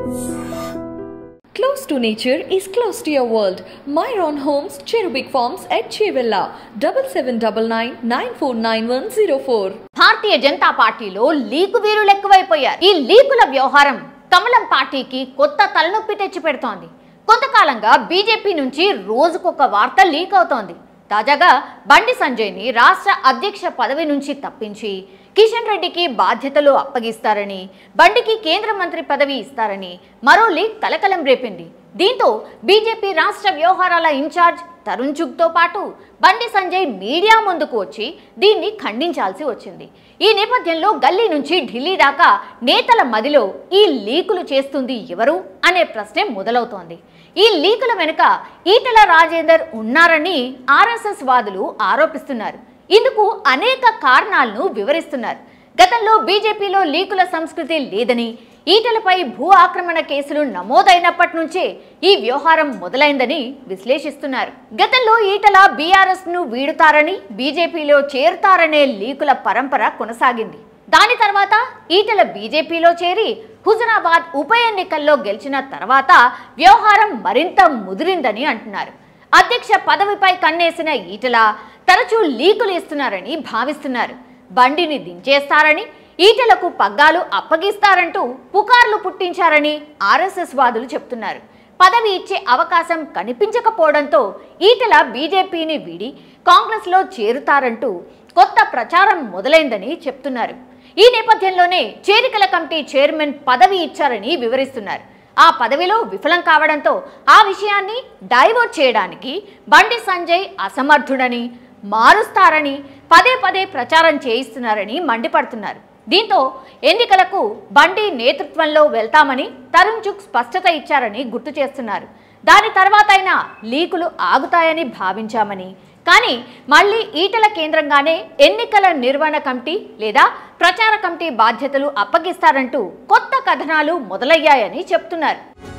Close to nature is close to your world. Myron Homes, Cherubic Farms at Chevilla, double seven double nine nine four nine one zero four. భారతీయ జనతా పార్టీలో leak వీరులు ఎక్కువైపోయారు ఈ లీకుల వ్యవహారం కమలం పార్టీకి కొత్త తలనొప్పి తెచ్చిపెడుతోంది కొంతకాలంగా బీజేపీ నుంచి రోజుకొక వార్త లీక్ అవుతోంది తాజాగా బండి సంజయ్ని రాష్ట్ర అధ్యక్ష పదవి నుంచి తప్పించి కిషన్ రెడ్డికి బాధ్యతలు అప్పగిస్తారని బండికి కేంద్ర మంత్రి పదవి ఇస్తారని మరో లీక్ కలకలం రేపింది దీంతో బీజేపీ రాష్ట్ర వ్యవహారాల ఇన్ఛార్జ్ తరుణ్ చుగ్తో పాటు బండి సంజయ్ మీడియా ముందుకు వచ్చి దీన్ని ఖండించాల్సి వచ్చింది ఈ నేపథ్యంలో గల్లీ నుంచి ఢిల్లీ దాకా నేతల మదిలో ఈ లీకులు చేస్తుంది ఎవరు అనే ప్రశ్నే మొదలవుతోంది ఈ లీకుల వెనుక ఈటల రాజేందర్ ఉన్నారని ఆర్ఎస్ఎస్ వాదులు ఆరోపిస్తున్నారు ఇందుకు అనేక కారణాలను వివరిస్తున్నారు గతంలో బీజేపీలో లీకుల సంస్కృతి లేదని ఈటలపై భూ ఆక్రమణ కేసులు నమోదైనప్పటి నుంచే ఈ వ్యవహారం మొదలైందని విశ్లేషిస్తున్నారు గతంలో ఈటల బీఆర్ఎస్ ను వీడుతారని బీజేపీలో చేరుతారనే లీకుల పరంపర కొనసాగింది దాని తర్వాత ఈటల బీజేపీలో చేరి హుజరాబాద్ ఉప ఎన్నికల్లో గెలిచిన తర్వాత వ్యవహారం మరింత ముదిరిందని అంటున్నారు అధ్యక్ష పదవిపై కన్నేసిన ఈటల తరచూ లీకులు ఇస్తున్నారని భావిస్తున్నారు బండిని దించేస్తారని ఈటలకు పగ్గాలు అప్పగిస్తారంటూ పుకార్లు పుట్టించారని ఆర్ఎస్ఎస్ వాదులు చెప్తున్నారు పదవి ఇచ్చే అవకాశం కనిపించకపోవడంతో ఈటల బీజేపీని వీడి కాంగ్రెస్లో చేరుతారంటూ కొత్త ప్రచారం మొదలైందని చెప్తున్నారు ఈ నేపథ్యంలోనే చేరికల కమిటీ చైర్మన్ పదవి ఇచ్చారని వివరిస్తున్నారు ఆ పదవిలో విఫలం కావడంతో ఆ విషయాన్ని డైవర్ట్ చేయడానికి బండి సంజయ్ అసమర్థుడని మారుస్తారని పదే పదే ప్రచారం చేయిస్తున్నారని మండిపడుతున్నారు దీంతో ఎన్నికలకు బండి నేతృత్వంలో వెళ్తామని తరుణ్ చుక్ స్పష్టత ఇచ్చారని గుర్తు చేస్తున్నారు దాని తర్వాతైనా లీకులు ఆగుతాయని భావించామని కానీ మళ్ళీ ఈటల కేంద్రంగానే ఎన్నికల నిర్వహణ కమిటీ లేదా ప్రచార కమిటీ బాధ్యతలు అప్పగిస్తారంటూ కొత్త కథనాలు మొదలయ్యాయని చెప్తున్నారు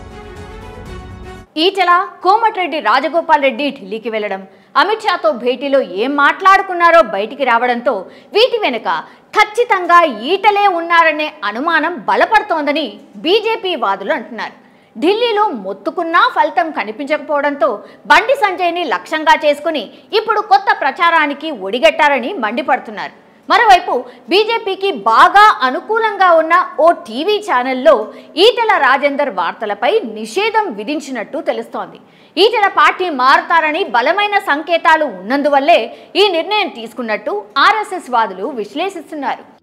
ఈటల కోమటిరెడ్డి రాజగోపాల్ రెడ్డి ఢిల్లీకి వెళ్లడం అమిత్ షాతో భేటీలో ఏం మాట్లాడుకున్నారో బయటికి రావడంతో వీటి వెనుక ఖచ్చితంగా ఈటలే ఉన్నారనే అనుమానం బలపడుతోందని బీజేపీ వాదులు అంటున్నారు ఢిల్లీలో మొత్తుకున్నా ఫలితం కనిపించకపోవడంతో బండి సంజయ్ని లక్ష్యంగా చేసుకుని ఇప్పుడు కొత్త ప్రచారానికి ఒడిగట్టారని మండిపడుతున్నారు మరోవైపు బీజేపీకి బాగా అనుకూలంగా ఉన్న ఓ టీవీ ఛానల్లో ఈటల రాజేందర్ వార్తలపై నిషేధం విధించినట్టు తెలుస్తోంది ఈటల పార్టీ మారుతారని బలమైన సంకేతాలు ఉన్నందువల్లే ఈ నిర్ణయం తీసుకున్నట్టు ఆర్ఎస్ఎస్ వాదులు విశ్లేషిస్తున్నారు